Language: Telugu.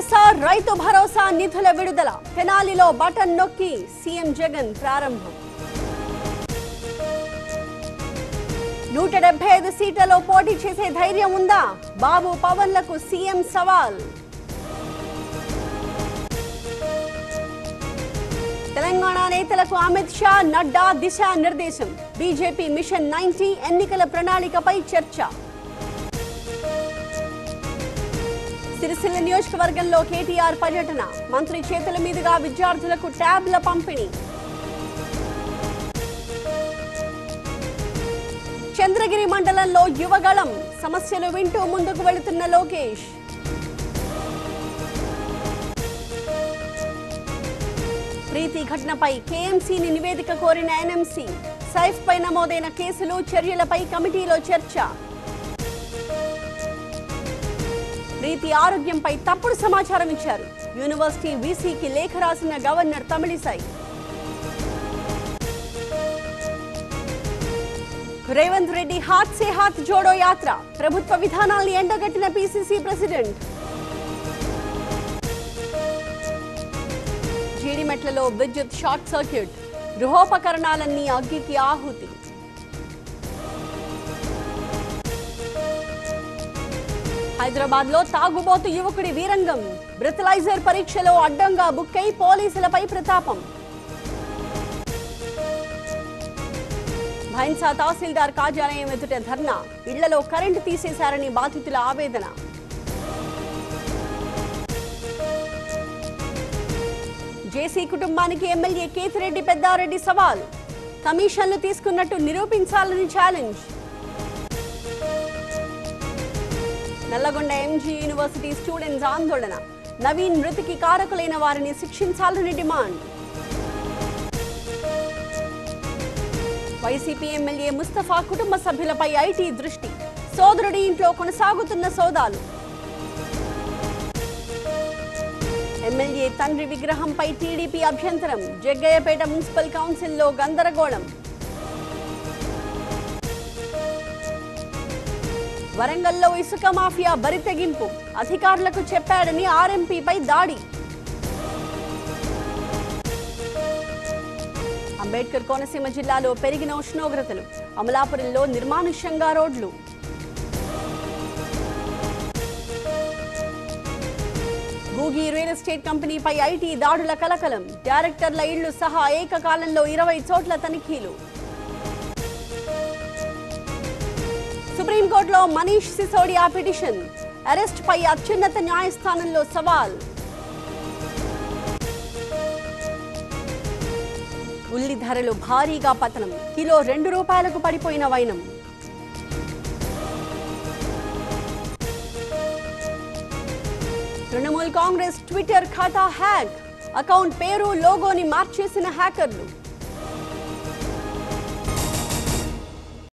వైఎస్ఆర్ రైతు భరోసా నిధుల విడుదల తెనాలిలో బటన్ నొక్కి సీఎం జగన్ ప్రారంభం నూట డెబ్బై ఐదు సీట్లలో పోటీ చేసే ధైర్యం ఉందా బాబు పవన్లకు సీఎం సవాల్ తెలంగాణ నేతలకు అమిత్ షా నడ్డా దిశ నిర్దేశం బీజేపీ మిషన్ నైన్టీ ఎన్నికల ప్రణాళికపై చర్చ సిరిసిల్ల నియోజకవర్గంలో కేటీఆర్ పర్యటన మంత్రి చేతుల మీదుగా విద్యార్థులకు ట్యాబ్ల పంపిణీ చంద్రగిరి మండలంలో యువగళం సమస్యలు వింటూ ముందుకు వెళుతున్న లోకేష్ ప్రీతి ఘటనపై కేఎంసీని నివేదిక కోరిన ఎన్ఎంసీ సైఫ్ పై నమోదైన కేసులు చర్యలపై కమిటీలో చర్చ ప్రీతి ఆరోగ్యంపై తప్పుడు సమాచారం ఇచ్చారు యూనివర్సిటీ వీసీకి లేఖ రాసిన గవర్నర్ తమిళిసై రేవంత్ రెడ్డి హాత్ సే హాత్ జోడో యాత్ర ప్రభుత్వ విధానాల్ని ఎండగట్టిన పీసీసీ ప్రెసిడెంట్ జీడిమెట్లలో విద్యుత్ షార్ట్ సర్క్యూట్ గృహోపకరణాలన్నీ అగ్గికి ఆహుతి హైదరాబాద్ లో తాగుబోతు యువకుడి వీరంగం బ్రిథలైజర్ పరీక్షలో అడ్డంగా బుక్కై పోలీసులపై ప్రతాపం భైన్సా తహసీల్దార్ కార్యాలయం ఎదుట ధర్నా ఇళ్లలో కరెంటు తీసేశారని బాధితుల ఆవేదన జేసీ కుటుంబానికి ఎమ్మెల్యే కేతిరెడ్డి పెద్దారెడ్డి సవాల్ కమిషన్లు తీసుకున్నట్టు నిరూపించాలని challenge Nalgonda MG university students ఆందోళన నవీన్ మృతికి కారకులైన వారిని శిక్షించాలని డిమాండ్ వైసీపీ ఎమ్మెల్యే ముస్తఫా కుటుంబ సభ్యులపై ఐటీ దృష్టి సోదరుడి ఇంట్లో కొనసాగుతున్న సోదాలు ఎమ్మెల్యే తండ్రి విగ్రహంపై టీడీపీ అభ్యంతరం జగ్గయ్యపేట మున్సిపల్ కౌన్సిల్లో గందరగోళం వరంగల్లో ఇసుక మాఫియా బరితెగింపు అధికారులకు చెప్పాడని ఆర్ఎంపీపై దాడి అంబేద్కర్ కోనసీమ జిల్లాలో పెరిగిన ఉష్ణోగ్రతలు అమలాపురంలో నిర్మానుష్యంగా రోడ్లు గూగి రియల్ ఎస్టేట్ కంపెనీపై ఐటీ దాడుల కలకలం డైరెక్టర్ల ఇళ్లు సహా ఏకకాలంలో ఇరవై చోట్ల తనిఖీలు సుప్రీంకోర్టులో మనీష్ సిసోడియా పిటిషన్ అరెస్ట్ పై అత్యున్నత న్యాయస్థానంలో సవాల్ ఉల్లి ధరలు భారీగా పతనం కిలో రెండు రూపాయలకు పడిపోయిన వైనం తృణమూల్ కాంగ్రెస్ ట్విట్టర్ ఖాతా హ్యాక్ అకౌంట్ పేరు లోగోని మార్చేసిన హ్యాకర్లు